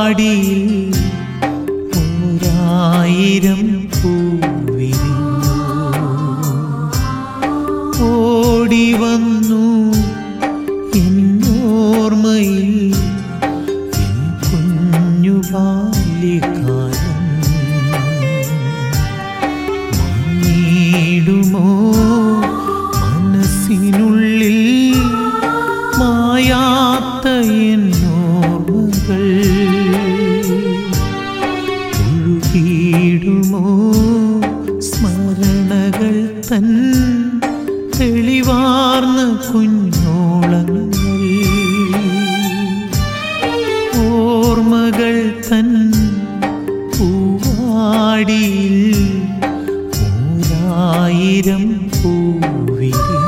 പൂവാടിയിൽ ഒരായിരം പൂവിരിഞ്ഞു ഓടി വന്നു എന്നോർമ്മയിൽ എൻ കുഞ്ഞു ബാല്യകാലം മങ്ങിടുമോ മനസ്സിനുള്ളിൽ മായാത്ത എന്നോർമ്മകൾ ഒഴുകിയിടുമോ സ്മരണകൾ തൻ തെളിവാർന്ന കുഞ്ഞോളങ്ങൾ ഓർമ്മകൾ തൻ പൂവാടിയിൽ ഓരായിരം പൂവിരിഞ്ഞു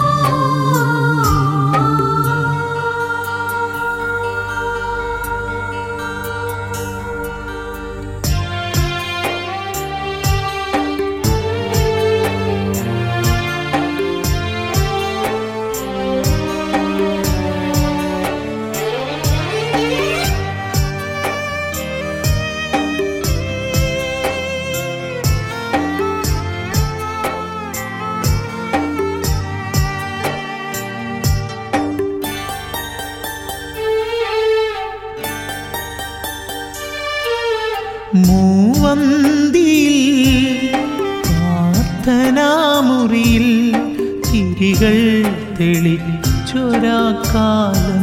മൂവന്തിയിൽ പ്രാർത്ഥനാമുറിയിൽ ചിരികൾ തെളിച്ചൊരാ കാലം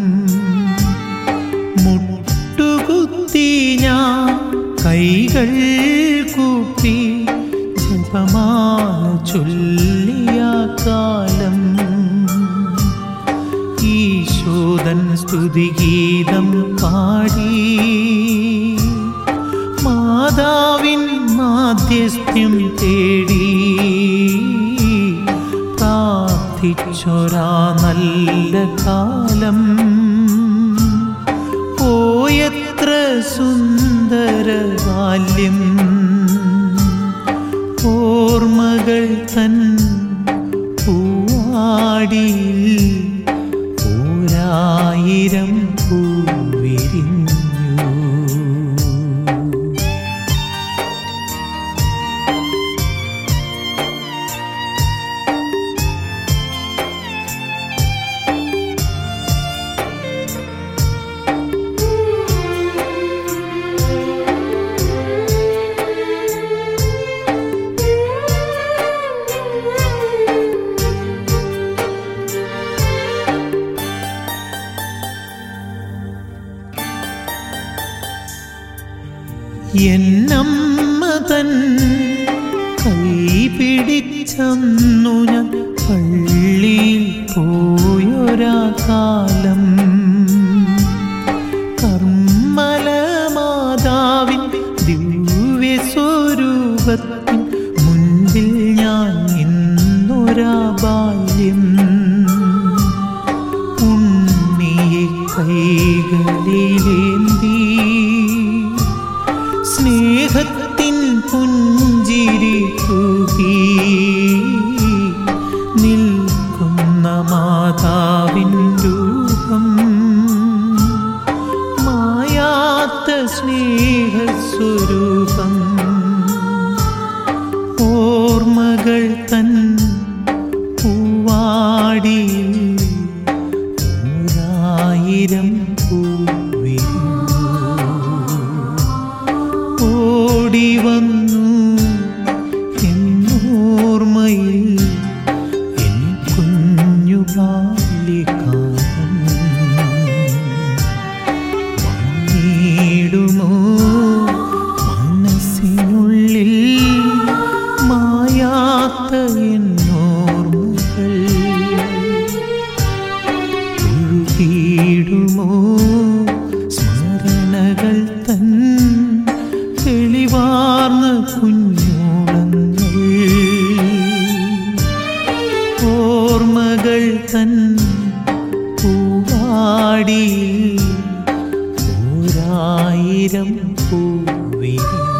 മുട്ടുകുത്തി ഞാൻ കൈകൾ കൂപ്പി ജപമാല ചൊല്ലിയ കാലം ഈശോദൻ സ്തുതിഗീതം പാടി മാതാവിൻ മാധ്യസ്ഥ്യം തേടി പ്രാർത്ഥിച്ചൊരാ നല്ല കാലം പോയത്ര സുന്ദര ബാല്യം ഓർമ്മകൾ തൻ പൂവാടിയിൽ ഓരായിരം പൂവിരിഞ്ഞു എന്നമ്മ തൻ കൈ പിടിച്ചന്നു ഞാൻ പള്ളിയിൽ പോയൊരാ കാലം കർമ്മല മാതാവിൻ ദിവ്യ സ്വരൂപത്തിൻ മുൻപിൽ ഞാൻ ഇന്നൊരാ ബാല്യം ഉണ്ണിയെ കൈകളിലേന്തി സ്നേഹത്തിൻ പുഞ്ചിരി തൂകി നിൽക്കുന്ന മാതാവിൻ രൂപം മായാത്ത സ്നേഹസ്വരൂപം ഓർമ്മകൾ തൻ പൂവാടിയിൽ ഒരായിരം പൂവിരിഞ്ഞു ഓടി വന്നു എന്നോർമ്മയിൽ എൻ കുഞ്ഞു ബാല്യകാലം മങ്ങിടുമോ മനസ്സിനുള്ളിൽ മായാത്ത എന്നോർമ്മകൾ ഒഴുകിയിടുമോ സ്മരണകൾ തൻ തെളിവാർന്ന കുഞ്ഞോളങ്ങൾ ഓർമ്മകൾ തൻ പൂവാടിയിൽ ഓരായിരം പൂവിരിഞ്ഞു